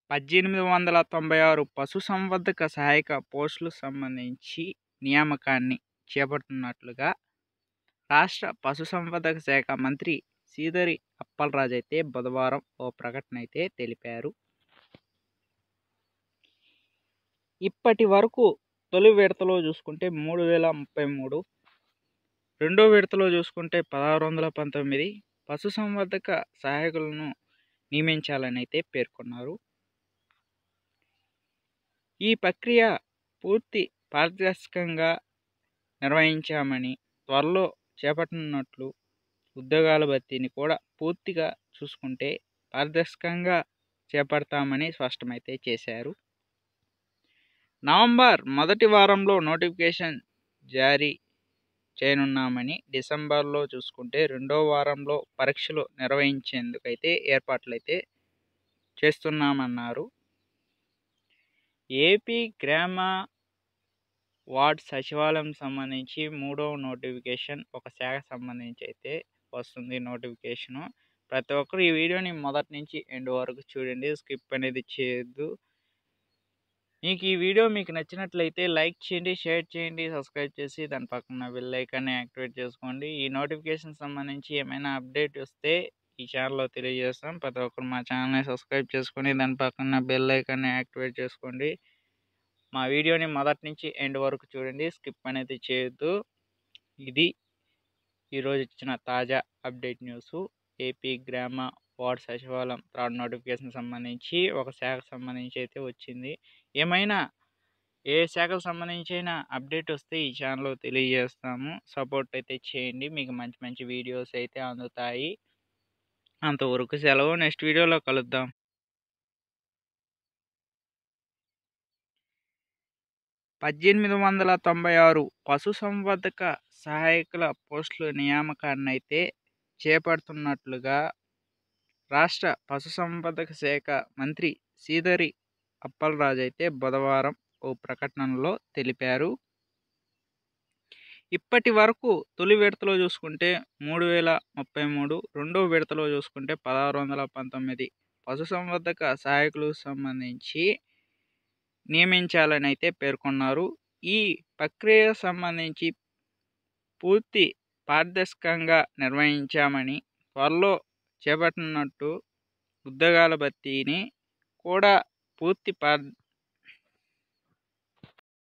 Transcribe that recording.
పద్దెనిమిది వందల తొంభై ఆరు పశుసంవర్ధక సహాయక పోస్టులకు సంబంధించి నియామకాన్ని చేపడుతున్నట్లుగా రాష్ట్ర పశుసంవర్ధక శాఖ మంత్రి సీదరి అప్పలరాజు అయితే బుధవారం ఓ ప్రకటన అయితే తెలిపారు ఇప్పటి వరకు తొలి విడతలో చూసుకుంటే మూడు వేల ముప్పై మూడు రెండో విడతలో చూసుకుంటే పదహారు వందల పంతొమ్మిది పశుసంవర్ధక సహాయకులను నియమించాలని అయితే పేర్కొన్నారు ఈ ప్రక్రియ పూర్తి పారదర్శకంగా నిర్వహించామని త్వరలో చేపట్టనున్నట్లు ఉద్యోగాల భర్తీని కూడా పూర్తిగా చూసుకుంటే పారదర్శకంగా చేపడతామని స్పష్టమైతే చేశారు నవంబర్ మొదటి వారంలో నోటిఫికేషన్ జారీ చేయనున్నామని డిసెంబర్లో చూసుకుంటే రెండో వారంలో పరీక్షలు నిర్వహించేందుకైతే ఏర్పాట్లయితే చేస్తున్నామన్నారు ఏపీ గ్రామ వార్డ్ సచివాలయం సంబంధించి మూడవ నోటిఫికేషన్ ఒక శాఖ సంబంధించి అయితే వస్తుంది నోటిఫికేషను ప్రతి ఒక్కరు ఈ వీడియోని మొదటి నుంచి ఎండ్ వరకు చూడండి స్కిప్ అనేది చేయొద్దు మీకు ఈ వీడియో మీకు నచ్చినట్లయితే లైక్ చేయండి షేర్ చేయండి సబ్స్క్రైబ్ చేసి దాని పక్కన బెల్ ఐకాన్ని యాక్టివేట్ చేసుకోండి ఈ నోటిఫికేషన్ సంబంధించి ఏమైనా అప్డేట్ వస్తే ఈ ఛానల్లో తెలియజేస్తాం ప్రతి ఒక్కరు మా ఛానల్ని సబ్స్క్రైబ్ చేసుకొని దాని పక్కన బెల్ ఐకాన్ని యాక్టివేట్ చేసుకోండి మా వీడియోని మొదటి నుంచి ఎండ్ వరకు చూడండి స్కిప్ అనేది చేయొద్దు ఇది ఈరోజు ఇచ్చిన తాజా అప్డేట్ న్యూస్ ఏపీ గ్రామ వార్డ్ సచివాలయం థర్డ్ నోటిఫికేషన్ సంబంధించి ఒక శాఖకు సంబంధించి అయితే వచ్చింది ఏమైనా ఏ శాఖకు సంబంధించి అయినా అప్డేట్ వస్తే ఈ ఛానల్లో తెలియజేస్తాము సపోర్ట్ అయితే చేయండి మీకు మంచి మంచి వీడియోస్ అయితే అందుతాయి అంతవరకు సెలవు నెక్స్ట్ వీడియోలో కలుద్దాం పద్దెనిమిది వందల తొంభై ఆరు పశుసంవర్ధక సహాయకుల పోస్టుల నియామకాన్ని అయితే చేపడుతున్నట్లుగా రాష్ట్ర పశుసంవర్ధక శాఖ మంత్రి సీదరి అప్పలరాజు అయితే బుధవారం ఓ ప్రకటనలో తెలిపారు ఇప్పటి వరకు తొలి విడతలో చూసుకుంటే మూడు వేల ముప్పై మూడు రెండో విడతలో చూసుకుంటే పదహారు వందల పంతొమ్మిది పశుసంవర్ధక సహాయకులకు సంబంధించి నియమించాలని అయితే పేర్కొన్నారు ఈ ప్రక్రియ సంబంధించి పూర్తి పారదర్శకంగా నిర్వహించామని త్వరలో చేపట్టనున్నట్టు ఉద్యోగాల భర్తీని కూడా పూర్తి పార్